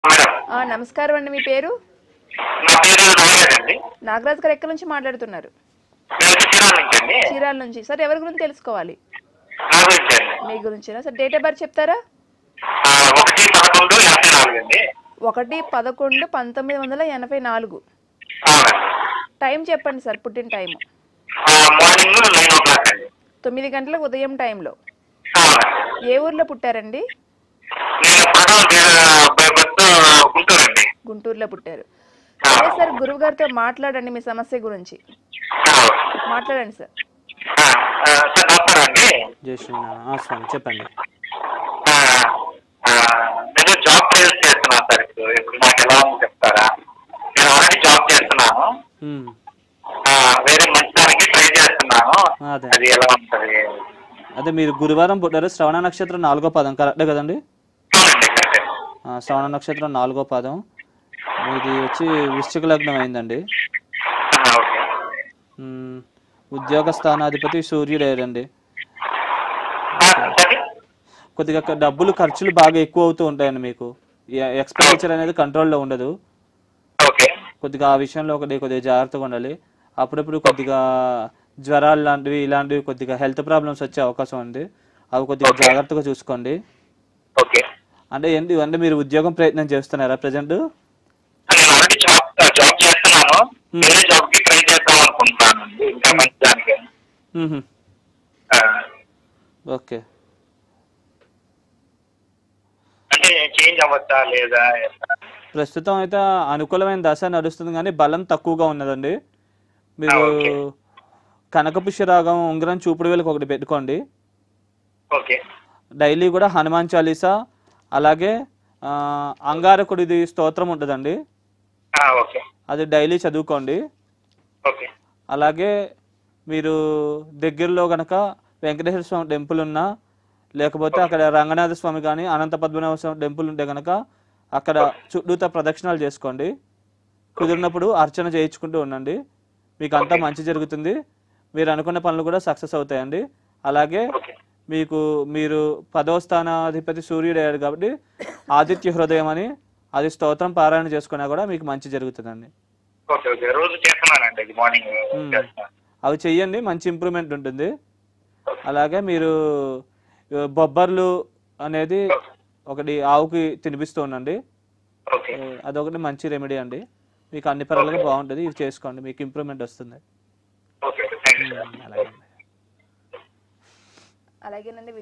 Madam ఆ, నమస్కారం అండి మీ పేరు నా పేరు నాగరాజ్ అండి నాగరాజ్ గారు ఎక్కడి నుంచి మాట్లాడుతున్నారు నేను చిరాల నుంచి అండి చీరాల నుంచి సార్ ఎవరి గురించి తెలుసుకోవాలి నా గురించి అండి మీ గురించేనా సార్ డేట్ ఆఫ్ బర్త్ చెప్తారా ఆ, ఒకటి పదకొండు యాభై నాలుగు అండి ఒకటి పదకొండు పంతొమ్మిది వందల ఎనభై నాలుగు అవునండి టైం చెప్పండి సార్ పుట్టిన టైం ఆ, మార్నింగ్ నైన్ ఓ క్లాక్ అండి తొమ్మిది గంటలకు ఉదయం టైంలో అవునండి ఏ ఊర్లో పుట్టారండి నేను పదకొండు బస్సు గుంటూరు అండి గుంటూరులో పుట్టారు సరే సార్ గురువు గారితో మాట్లాడండి మీ సమస్య గురించి ఆ, మాట్లాడండి సార్ ఆ, ఆ, సార్ నమస్కారం అండి జై శ్రీనారాయణ ఆ, స్వామి చెప్పండి ఆ, ఆ, నేను జాబ్ ట్రయల్స్ చేస్తున్నాను సార్ ఇప్పుడు ఇప్పుడు నాకు ఎలా ఉంది చెప్తారా నేను ఆల్రెడీ జాబ్ చేస్తున్నాను ఉమ్, ఆ, వేరే మంచి దానికి ట్రై చేస్తున్నాను అదే అది ఎలా ఉంటుంది అదే మీరు గురువారం పుట్టారు శ్రవణ నక్షత్రం నాలుగో పదం కరెక్టే కదండి అవునండి కరెక్టే. ఆ, శ్రవణ నక్షత్రం నాలుగో పదం మీది వచ్చి వృశ్చిక లగ్నం అయిందండి ఆ, ఓకే ఉమ్, ఉద్యోగ స్థానాధిపతి సూర్యుడు అయ్యాడండి ఆ, సరే. కొద్దిగా క- డబ్బులు ఖర్చులు బాగా ఎక్కువ అవుతూ ఉంటాయండి మీకు ఎక్స్పెండిచర్ అనేది కంట్రోల్లో ఉండదు ఓకే కొద్దిగా ఆ విషయంలో ఒకటి కొద్దిగా జాగ్రత్తగా ఉండాలి అప్పుడప్పుడు కొద్దిగా జ్వరాలు లాంటివి ఇలాంటివి కొద్దిగా హెల్త్ ప్రాబ్లమ్స్ వచ్చే అవకాశం ఉంది అవి కొద్దిగా జాగ్రత్తగా చూసుకోండి ఓకే అంటే ఏంటి అంటే మీరు ఉద్యోగం ప్రయత్నం చేస్తున్నారా ప్రజెంట్ నేను ఆల్రెడీ జాబ్ జాబ్ చేస్తున్నాను Hmm. వేరే జాబ్ కి ట్రై చేద్దాం అనుకుంటున్నాను ఇంకా మంచి దానికి ఆ, ఓకే అంటే చేంజ్ అవ్వచ్చా లేదా ఎట్లా? ప్రస్తుతం అయితే అనుకూలమైన దశ నడుస్తుంది కానీ బలం తక్కువగా ఉన్నదండి మీరు ఆ, ఓకే. కనకపుష్య రాగం ఉంగరం చూపుడు వేలకు ఒకటి పెట్టుకోండి ఓకే డైలీ కూడా హనుమాన్ చాలీసా అలాగే ఆ, అంగారకుడిది స్తోత్రం ఉంటుందండి ఆ, ఓకే అది డైలీ చదువుకోండి ఓకే అలాగే మీరు దగ్గరలో గనక వెంకటేశ్వర స్వామి టెంపుల్ ఉన్నా లేకపోతే అక్కడ రంగనాథ స్వామి కానీ అనంత పద్మనాభ స్వామి టెంపుల్ ఉంటే గనక అక్కడ చుట్టూతా ప్రదక్షిణాలు చేసుకోండి కుదిరినప్పుడు అర్చన చేయించుకుంటూ ఉండండి మీకు అంతా మంచి జరుగుతుంది మీరు అనుకున్న పనులు కూడా సక్సెస్ అవుతాయండి అలాగే ఓకే మీకు మీరు పదవ స్థానాధిపతి సూర్యుడు అయ్యాడు కాబట్టి ఆదిత్య హృదయం అని అది స్తోత్రం పారాయణ చేసుకున్నా కూడా మీకు మంచి జరుగుతుందండి ఓకే ఓకే రోజు చేస్తున్నానండి ఇది మార్నింగ్ Hmm. చేస్తున్నాను అవి చెయ్యండి మంచి ఇంప్రూవ్మెంట్ ఉంటుంది అలాగే మీరు ఆ, బొబ్బర్లు అనేది ఒకటి ఆవుకి తినిపిస్తూ ఉండండి ఓకే ఆ, అదొకటి మంచి రెమెడీ అండి మీకు అన్ని పరాలుగా బాగుంటుంది ఇవి చేసుకోండి మీకు ఇంప్రూవ్మెంట్ వస్తుంది ఓకే థ్యాంక్ యూ అలాగే అలాగేనండి